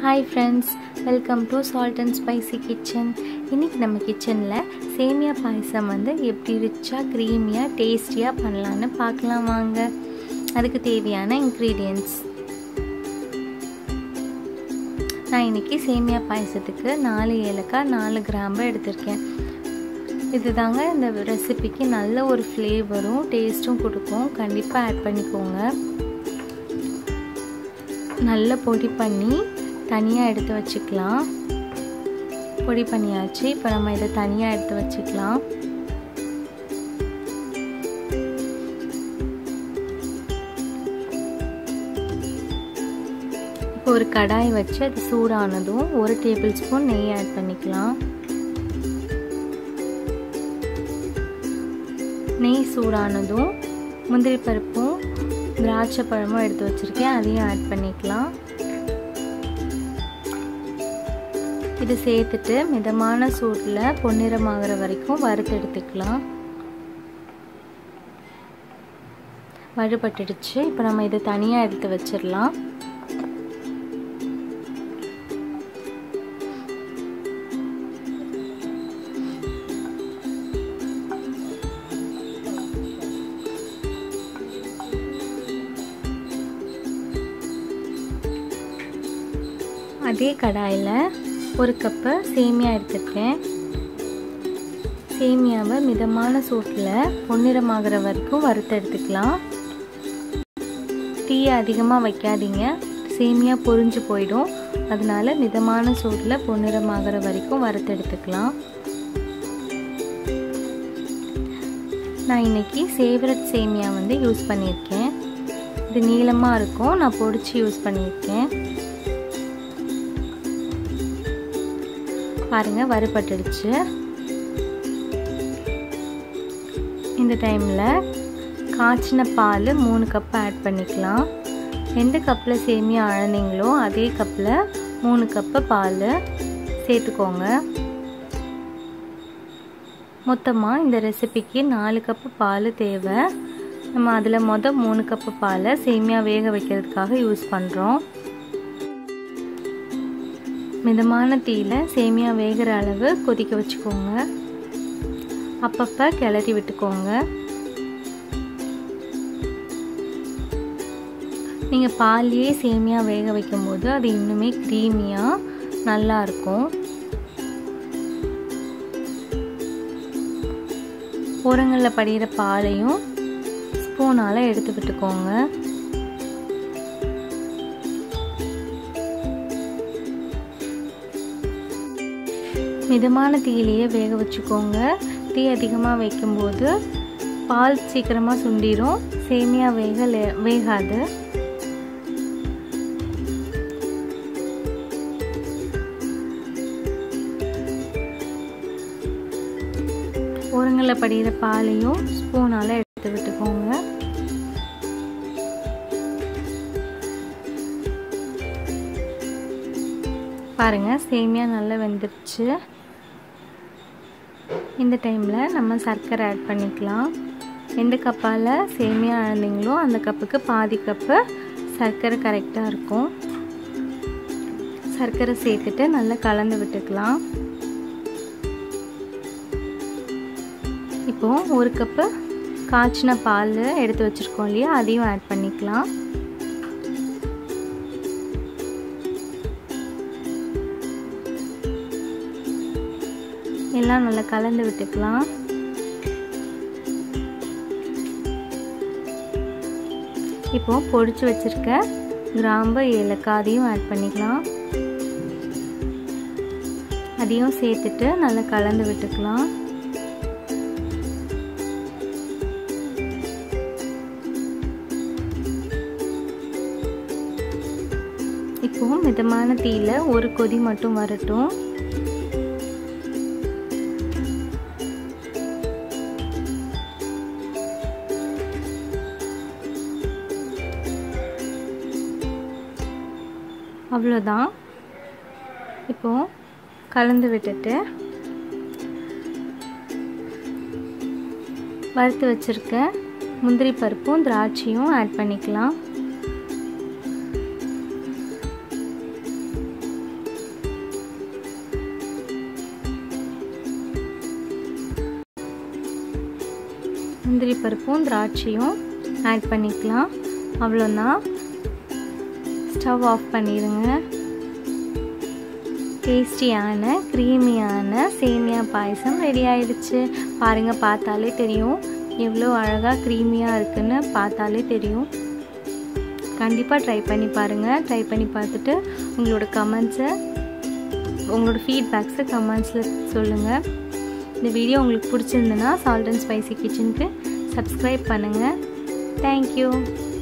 hi friends welcome to salt and spicy kitchen இன்றைக்கி நம்ம கிச்சனில் சேமியா பாயசம் வந்து எப்படி ரிச்சாக க்ரீமியாக டேஸ்டியாக பண்ணலான்னு பார்க்கலாம் வாங்க அதுக்கு தேவையான இன்க்ரீடியன்ட்ஸ் நான் இன்றைக்கி சேமியா பாயசத்துக்கு நாலு ஏலக்காய் நாலு கிராம்பு எடுத்திருக்கேன் இது தாங்க இந்த ரெசிபிக்கு நல்ல ஒரு ஃப்ளேவரும் டேஸ்ட்டும் கொடுக்கும் கண்டிப்பாக ஆட் பண்ணிக்கோங்க நல்ல பொடி பண்ணி தனியாக எடுத்து வச்சுக்கலாம் பொடி பண்ணியாச்சு இப்போ நம்ம இதை தனியாக எடுத்து வச்சுக்கலாம் இப்போ ஒரு கடாய் வச்சு அது சூடானதும் ஒரு டேபிள் ஸ்பூன் நெய் ஆட் பண்ணிக்கலாம் நெய் சூடானதும் முந்திரி பருப்பும் திராட்சை பழமும் எடுத்து வச்சுருக்கேன் அதையும் ஆட் பண்ணிக்கலாம் இது சேர்த்துட்டு மிதமான சூட்டில் பொன்னிறமாகிற வரைக்கும் வறுத்து எடுத்துக்கலாம் வழுபட்டுடுச்சு இப்போ நம்ம இதை தனியாக எடுத்து வச்சிடலாம் அதே கடாயில் ஒரு கப்பு சேமியா எடுத்துருக்கேன் சேமியாவை மிதமான சூட்டில் பொன்னிறமாகிற வரைக்கும் வறுத்து எடுத்துக்கலாம் தீயை அதிகமாக வைக்காதீங்க சேமியா பொரிஞ்சு போயிடும் அதனால மிதமான சூட்டில் பொன்னிறமாகிற வரைக்கும் வறுத்து எடுத்துக்கலாம் நான் இன்னைக்கு சேவரட் சேமியா வந்து யூஸ் பண்ணியிருக்கேன் இது நீளமாக இருக்கும் நான் பொடிச்சு யூஸ் பண்ணியிருக்கேன் பாருங்கள் வறுபட்டுடுச்சு இந்த டைமில் காய்ச்சின பால் மூணு கப் ஆட் பண்ணிக்கலாம் எந்த கப்பில் சேமியா அழனிங்களோ அதே கப்பில் மூணு கப்பு பால் சேர்த்துக்கோங்க மொத்தமாக இந்த ரெசிபிக்கு நாலு கப்பு பால் தேவை நம்ம அதில் மொதல் மூணு கப்பு பாலை சேமியா வேக வைக்கிறதுக்காக யூஸ் பண்ணுறோம் மிதமான தீயில் சேமியா வேகிற அளவு கொதிக்க வச்சுக்கோங்க அப்பப்போ கிளறி விட்டுக்கோங்க நீங்கள் பால்லையே சேமியா வேக வைக்கும்போது அது இன்னுமே க்ரீமியாக நல்லாயிருக்கும் ஓரங்களில் படிகிற பாலையும் ஸ்பூனால் எடுத்து விட்டுக்கோங்க மிதமான தீயிலேயே வேக வச்சுக்கோங்க தீ அதிகமாக வைக்கும்போது பால் சீக்கிரமாக சுண்டிடும் சேமியா வேக வேகாது ஓரங்களில் படிகிற பாலையும் ஸ்பூனால் எடுத்து விட்டுக்கோங்க பாருங்கள் சேமியா நல்லா வெந்துருச்சு இந்த டைமில் நம்ம சர்க்கரை ஆட் பண்ணிக்கலாம் எந்த கப்பால் சேமியா அழந்தீங்களோ அந்த கப்புக்கு பாதி கப்பு சர்க்கரை கரெக்டாக இருக்கும் சர்க்கரை சேர்த்துட்டு நல்லா கலந்து விட்டுக்கலாம் இப்போது ஒரு கப்பு காய்ச்சின பால் எடுத்து வச்சுருக்கோம் இல்லையா அதையும் ஆட் பண்ணிக்கலாம் எல்லாம் நல்லா கலந்து விட்டுக்கலாம் இப்போ பொடிச்சு வச்சிருக்க கிராம்பு ஏலக்காய் அதையும் ஆட் பண்ணிக்கலாம் அதையும் சேர்த்துட்டு நல்லா கலந்து விட்டுக்கலாம் இப்போ மிதமான தீயில் ஒரு கொதி மட்டும் வரட்டும் அவ்வளோதான் இப்போது கலந்து விட்டுட்டு வறுத்து வச்சுருக்க முந்திரி பருப்பும் திராட்சையும் ஆட் பண்ணிக்கலாம் முந்திரி பருப்பும் திராட்சையும் ஆட் பண்ணிக்கலாம் அவ்வளோதான் ஸ்டவ் ஆஃப் பண்ணிடுங்க டேஸ்டியான க்ரீமியான சேமியா பாயசம் ரெடி ஆயிடுச்சு பாருங்கள் பார்த்தாலே தெரியும் எவ்வளோ அழகாக க்ரீமியாக இருக்குன்னு பார்த்தாலே தெரியும் கண்டிப்பாக ட்ரை பண்ணி பாருங்கள் ட்ரை பண்ணி பார்த்துட்டு உங்களோட கமெண்ட்ஸை உங்களோட ஃபீட்பேக்ஸை கமெண்ட்ஸில் சொல்லுங்கள் இந்த வீடியோ உங்களுக்கு பிடிச்சிருந்துன்னா சால்ட் அண்ட் ஸ்பைசி கிச்சனுக்கு சப்ஸ்கிரைப் பண்ணுங்கள் தேங்க்யூ